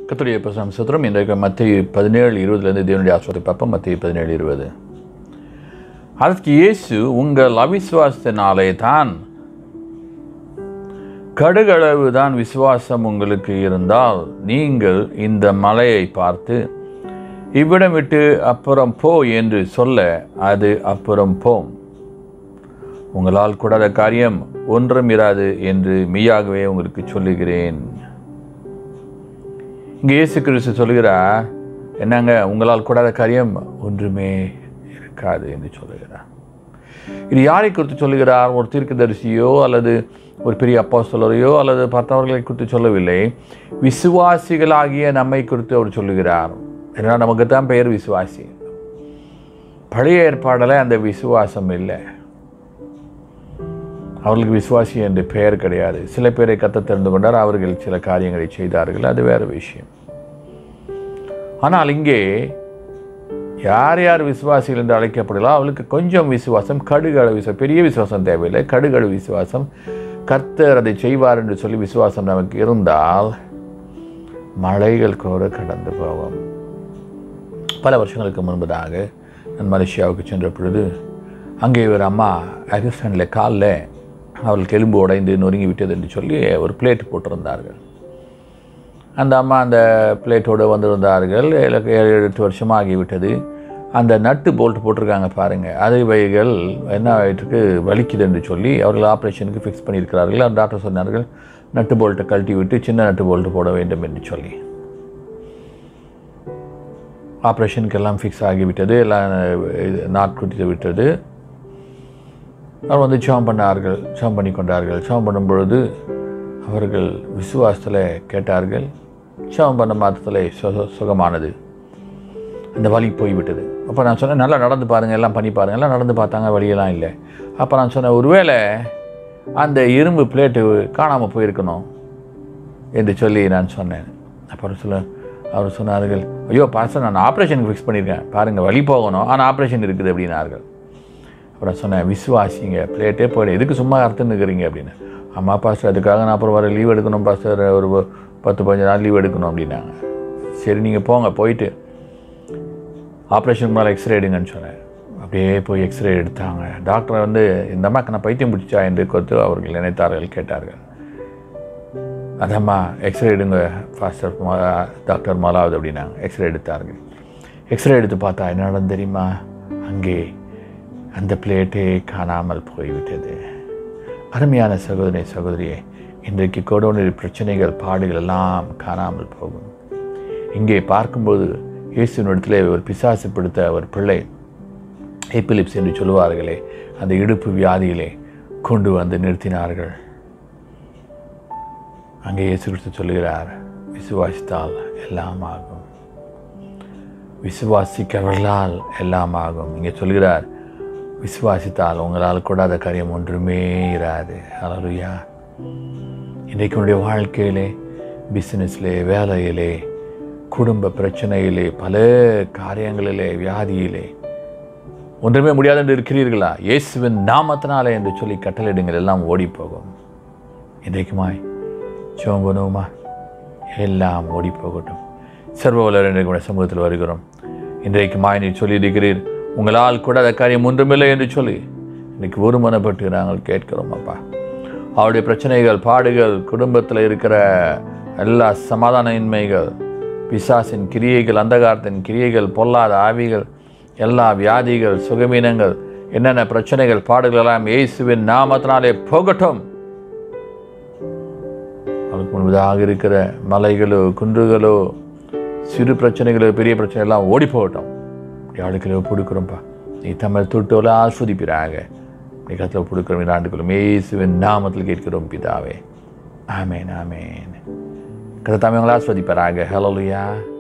கத்துடைய பிரசனம் சுத்திரம் இன்றைக்கு மத்திய பதினேழு இருபதுலேருந்து தேவனுடைய ஆசிரியத்தை பார்ப்போம் மத்திய பதினேழு இருபது அதற்கு இயேசு உங்கள் அவிசுவாசத்தினாலே தான் கடுகளவு தான் விசுவாசம் உங்களுக்கு இருந்தால் நீங்கள் இந்த மலையை பார்த்து இவ்விடம் விட்டு அப்புறம் போ என்று சொல்ல அது அப்புறம் போம் உங்களால் கூடாத காரியம் ஒன்றும் இராது என்று மெய்யாகவே உங்களுக்கு சொல்லுகிறேன் இங்கே இயேசு கிறிஸ்து சொல்லுகிறார் என்னங்க உங்களால் கூடாத காரியம் ஒன்றுமே இருக்காது என்று சொல்லுகிறார் இது யாரை குறித்து சொல்லுகிறார் ஒரு தீர்க்கதரிசியோ அல்லது ஒரு பெரிய அப்பா சொல்லறையோ அல்லது பார்த்தவர்களை குறித்து சொல்லவில்லை விசுவாசிகளாகிய நம்மை குறித்து அவர் சொல்லுகிறார் ஏன்னா நமக்கு தான் பெயர் விசுவாசி பழைய ஏற்பாடில் அந்த விசுவாசம் இல்லை அவர்களுக்கு விசுவாசி என்று பெயர் கிடையாது சில பேரை கத்த தெரிந்து கொண்டார் அவர்கள் சில காரியங்களை செய்தார்கள் அது வேறு விஷயம் ஆனால் இங்கே யார் யார் விசுவாசிகள் என்று அழைக்கப்படுகளோ அவளுக்கு கொஞ்சம் விசுவாசம் கடுகள விசுவாசம் பெரிய விசுவாசம் தேவையில்லை கடுகள விசுவாசம் கர்த்தர் அதை செய்வார் என்று சொல்லி விசுவாசம் நமக்கு இருந்தால் மலைகள் கூட கடந்து போகும் பல வருஷங்களுக்கு முன்பதாக நான் மலேசியாவுக்கு சென்ற பொழுது அங்கே ஒரு அம்மா ஆக்சிடெண்ட்டில் காலில் அவளுக்கு எலும்பு உடைந்து நொறுங்கி விட்டது என்று சொல்லி ஒரு பிளேட் போட்டிருந்தார்கள் அந்த அம்மா அந்த பிளேட்டோடு வந்திருந்தார்கள் ஏழு ஏழு எட்டு வருஷமாக ஆகிவிட்டது அந்த நட்டு போல்ட் போட்டிருக்காங்க பாருங்கள் அது இவைகள் என்ன ஆகிட்டுருக்கு வலிக்குது என்று சொல்லி அவர்கள் ஆப்ரேஷனுக்கு ஃபிக்ஸ் பண்ணியிருக்கிறார்கள் அந்த டாக்டர் சொன்னார்கள் நட்டு போல்ட்டை கழட்டி விட்டு சின்ன நட்டு போல்ட்டு போட வேண்டும் என்று சொல்லி ஆப்ரேஷனுக்கு எல்லாம் ஃபிக்ஸ் ஆகிவிட்டது எல்லாம் இது நாட் குடித்து விட்டது அவர் வந்து ஜாம் பண்ணார்கள் ஜாம் பண்ணி கொண்டார்கள் ஜாம் பண்ணும் பொழுது அவர்கள் விசுவாசத்தில் கேட்டார்கள் ஜாம் பண்ண மாத்திரத்தில் சுக சுகமானது அந்த வலி போய்விட்டது அப்போ நான் சொன்னேன் நல்லா நடந்து பாருங்கள் எல்லாம் பண்ணி பாருங்கள் எல்லாம் நடந்து பார்த்தாங்க வழியெல்லாம் இல்லை அப்போ நான் சொன்னேன் ஒருவேளை அந்த இரும்பு பிளேட்டு காணாமல் போயிருக்கணும் என்று சொல்லி நான் சொன்னேன் அப்புறம் சொல்ல அவர் சொன்னார்கள் ஐயோ பாஸ்டர் நான் ஆப்ரேஷனுக்கு ஃபிக்ஸ் பண்ணியிருக்கேன் பாருங்கள் வழி போகணும் ஆனால் ஆப்ரேஷன் இருக்குது அப்படின்னார்கள் அப்புறம் சொன்னேன் விசுவாசிங்க பிளேட்டே போயிடு எதுக்கு சும்மா அர்த்தம் இருக்கிறீங்க அப்படின்னு ஆமாம் பாஸ்டர் அதுக்காக நான் அப்புறம் வர லீவ் எடுக்கணும் பாஸ்டர் ஒரு பத்து பதினஞ்சு நாள் லீவ் எடுக்கணும் அப்படின்னாங்க சரி நீங்கள் போங்க போயிட்டு ஆப்ரேஷன் மேலே எக்ஸ்ரே எடுங்கன்னு சொன்னேன் அப்படியே போய் எக்ஸ்ரே எடுத்தாங்க டாக்டர் வந்து இந்த அம்மாக்கு நான் பைத்தியம் பிடிச்சா என்று கொடுத்து அவர்கள் நினைத்தார்கள் கேட்டார்கள் அதம்மா எக்ஸ்ரே எடுங்க ஃபாஸ்டர் டாக்டர் மாலாவது அப்படின்னாங்க எக்ஸ்ரே எடுத்தார்கள் எக்ஸ்ரே எடுத்து பார்த்தா என்ன நடந்து தெரியுமா அங்கே அந்த பிளேட்டே காணாமல் போய்விட்டது அருமையான சகோதரி சகோதரியே இன்றைக்கு கொடோனில் பிரச்சனைகள் பாடுகள் எல்லாம் காணாமல் போகும் இங்கே பார்க்கும்போது இயேசுனிடத்திலே ஒரு பிசாசு பிடித்த ஒரு பிள்ளை எப்பிலிப்ஸ் என்று சொல்லுவார்களே அந்த இடுப்பு வியாதியிலே கொண்டு வந்து நிறுத்தினார்கள் அங்கே இயேசு கிறிஸ்து சொல்லுகிறார் விசுவாசித்தால் எல்லாம் ஆகும் விசுவாசிக்கிறவர்களால் எல்லாம் ஆகும் இங்கே சொல்கிறார் விசுவாசித்தால் உங்களால் கூடாத காரியம் ஒன்றுமே இராது அலலுயா இன்றைக்கு உன்னுடைய வாழ்க்கையிலே பிஸ்னஸ்லே வேலையிலே குடும்ப பிரச்சனையிலே பல காரியங்களிலே வியாதியிலே ஒன்றுமே முடியாது என்று இருக்கிறீர்களா இயேசுவின் நாமத்தினாலே என்று சொல்லி கட்டளையிடுங்கள் எல்லாம் ஓடி போகும் இன்றைக்குமாய் சோம்பனுமா எல்லாம் ஓடி போகட்டும் சர்வவலர் என்ற சமூகத்தில் வருகிறோம் இன்றைக்கு மாய் நீ சொல்லியிருக்கிறீர் உங்களால் கூட அந்த காரியம் ஒன்றுமில்லை என்று சொல்லி இன்னைக்கு ஒருமனப்பட்டு நாங்கள் கேட்கிறோம் அப்பா அவருடைய பிரச்சனைகள் பாடுகள் குடும்பத்தில் இருக்கிற எல்லா சமாதான இன்மைகள் பிசாசின் கிரியைகள் அந்தகாரத்தின் கிரியைகள் பொல்லாத ஆவிகள் எல்லா வியாதிகள் சுகமீனங்கள் என்னென்ன பிரச்சனைகள் பாடுகள் எல்லாம் இயேசுவின் நாமத்தினாலே போகட்டும் அவருக்கு முன்பதாக இருக்கிற மலைகளோ குன்றுகளோ சிறு பிரச்சனைகளோ பெரிய பிரச்சனை எல்லாம் ஓடி போகட்டும் யாழுக்களோ பிடிக்கிறோம்ப்பா நீ தமிழ் தொட்டோல ஆஸ்வதிப்பிறாங்க நீ கத்தில் பிடிக்கிறோம் ஆண்டுகளும் இயேசுவின் நாமத்தில் கேட்கிறோம் பிதாவே ஆமேன் ஆமேன் கதை தமிழ் ஆஸ்வதிப்பாராக ஹலோலுயா